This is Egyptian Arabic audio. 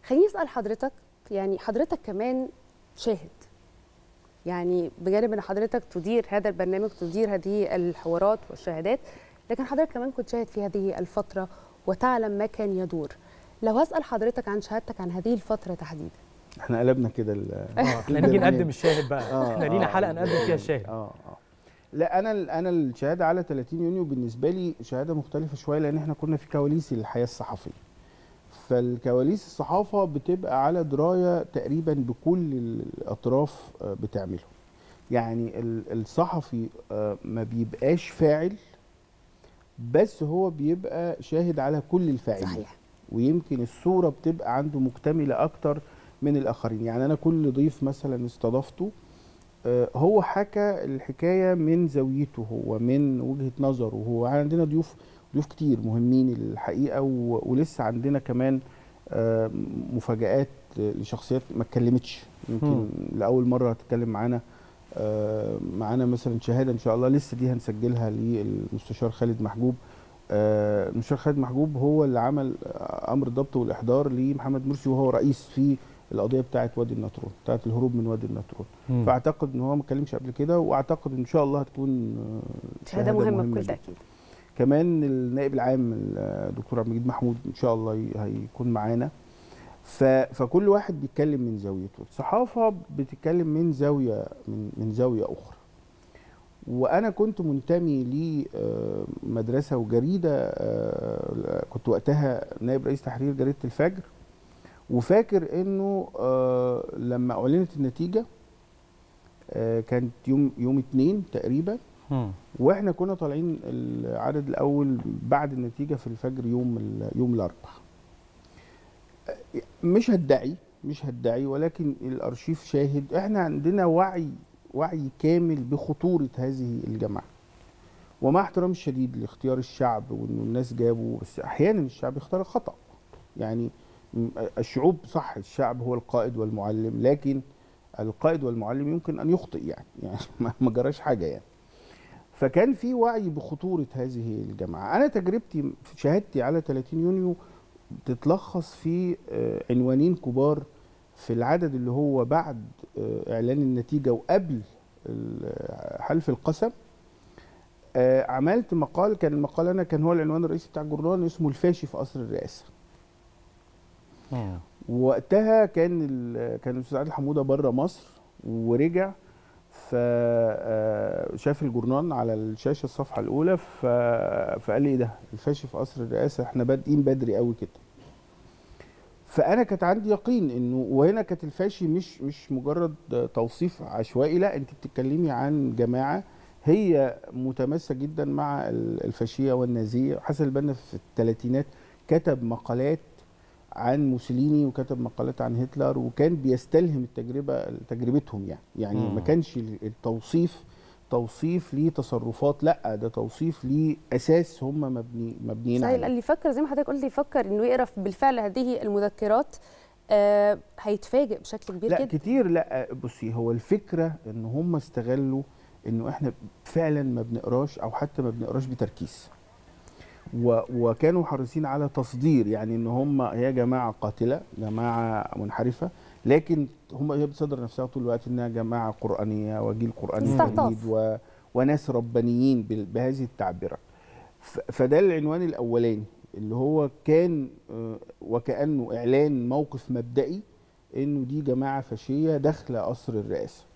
خليني اسال حضرتك يعني حضرتك كمان شاهد يعني بجانب ان حضرتك تدير هذا البرنامج تدير هذه الحوارات والشهادات لكن حضرتك كمان كنت شاهد في هذه الفتره وتعلم ما كان يدور لو هسال حضرتك عن شهادتك عن هذه الفتره تحديدا احنا قلبنا كده اه احنا نيجي نقدم الشاهد بقى آه، احنا لينا آه. حلقه نقدم فيها الشاهد اه اه لا انا انا الشهاده على 30 يونيو بالنسبه لي شهاده مختلفه شويه لان احنا كنا في كواليس الحياه الصحفيه فالكواليس الصحافه بتبقى على درايه تقريبا بكل الاطراف آه، بتعمله يعني ال- الصحفي آه، ما بيبقاش فاعل بس هو بيبقى شاهد على كل الفاعلين صحيح ويمكن الصوره بتبقى عنده مكتمله اكتر من الاخرين يعني انا كل ضيف مثلا استضفته آه، هو حكى الحكايه من زاويته هو من وجهه نظره هو عندنا ضيوف ضيوف كتير مهمين الحقيقه و- ولسه عندنا كمان آه، مفاجآت لشخصيات ما اتكلمتش يمكن مم. لاول مره هتتكلم معانا آه، معانا مثلا شهاده ان شاء الله لسه دي هنسجلها للمستشار خالد محجوب آه، المستشار خالد محجوب هو اللي عمل آه، امر الضبط والاحضار لمحمد مرسي وهو رئيس في القضيه بتاعه وادي النطرون بتاعه الهروب من وادي النطرون مم. فاعتقد ان هو ما اتكلمش قبل كده واعتقد ان شاء الله هتكون آه، شهاده مهمه بكل جداً. تاكيد كمان النائب العام الدكتور عبد المجيد محمود ان شاء الله ي- هيكون معانا ف... فكل واحد بيتكلم من زاويته الصحافه بتتكلم من زاويه من, من زاويه اخرى وانا كنت منتمي لمدرسه وجريده آه، كنت وقتها نائب رئيس تحرير جريده الفجر وفاكر انه آه، لما اعلنت النتيجه آه، كانت يوم يوم اتنين تقريبا مم. واحنا كنا طالعين العدد الاول بعد النتيجه في الفجر يوم ال- يوم الاربعاء مش هدعي مش هدعي ولكن الارشيف شاهد احنا عندنا وعي وعي كامل بخطوره هذه الجماعه ومع احترامي الشديد لاختيار الشعب وانه الناس جابوا بس احيانا الشعب يختار خطا يعني م- الشعوب صح الشعب هو القائد والمعلم لكن القائد والمعلم يمكن ان يخطئ يعني يعني ما- ما جراش حاجه يعني فكان في وعي بخطوره هذه الجماعه انا تجربتي في شهادتي على 30 يونيو تتلخص في آه، عنوانين كبار في العدد اللي هو بعد آه، اعلان النتيجه وقبل ال- حلف القسم آه، عملت مقال كان المقال انا كان هو العنوان الرئيسي بتاع الجورنال اسمه الفاشي في قصر الرئاسه مم. وقتها كان ال- كان الاستاذ عادل حموده بره مصر ورجع فشاف الجورنال على الشاشه الصفحه الاولى ف... فقال لي ايه ده الفاشي في قصر الرئاسه احنا بادئين بدري قوي كده فانا كانت عندي يقين انه وهنا كانت الفاشي مش مش مجرد توصيف عشوائي لا انت بتتكلمي عن جماعه هي متماسكه جدا مع ال- الفاشيه والنازيه حسن البنا في الثلاثينات كتب مقالات عن موسوليني وكتب مقالات عن هتلر وكان بيستلهم التجربه تجربتهم يعني يعني مم. ما كانش التوصيف توصيف لتصرفات لا ده توصيف لاساس هم مبني مبنيين صحيح عليه اللي يفكر زي ما حضرتك قلت يفكر انه يقرا بالفعل هذه المذكرات آه هيتفاجئ بشكل كبير لا جدا كتير لا بصي هو الفكره ان هم استغلوا انه احنا فعلا ما بنقراش او حتى ما بنقراش بتركيز و وكانوا حريصين على تصدير يعني ان هم هي جماعه قاتله جماعه منحرفه لكن هم هي بتصدر نفسها طول الوقت انها جماعه قرانيه وجيل قراني استعطاف. جديد و وناس ربانيين بال- بهذه التعبيرات ف- فده العنوان الاولاني اللي هو كان آه، وكانه اعلان موقف مبدئي انه دي جماعه فاشيه داخله قصر الرئاسه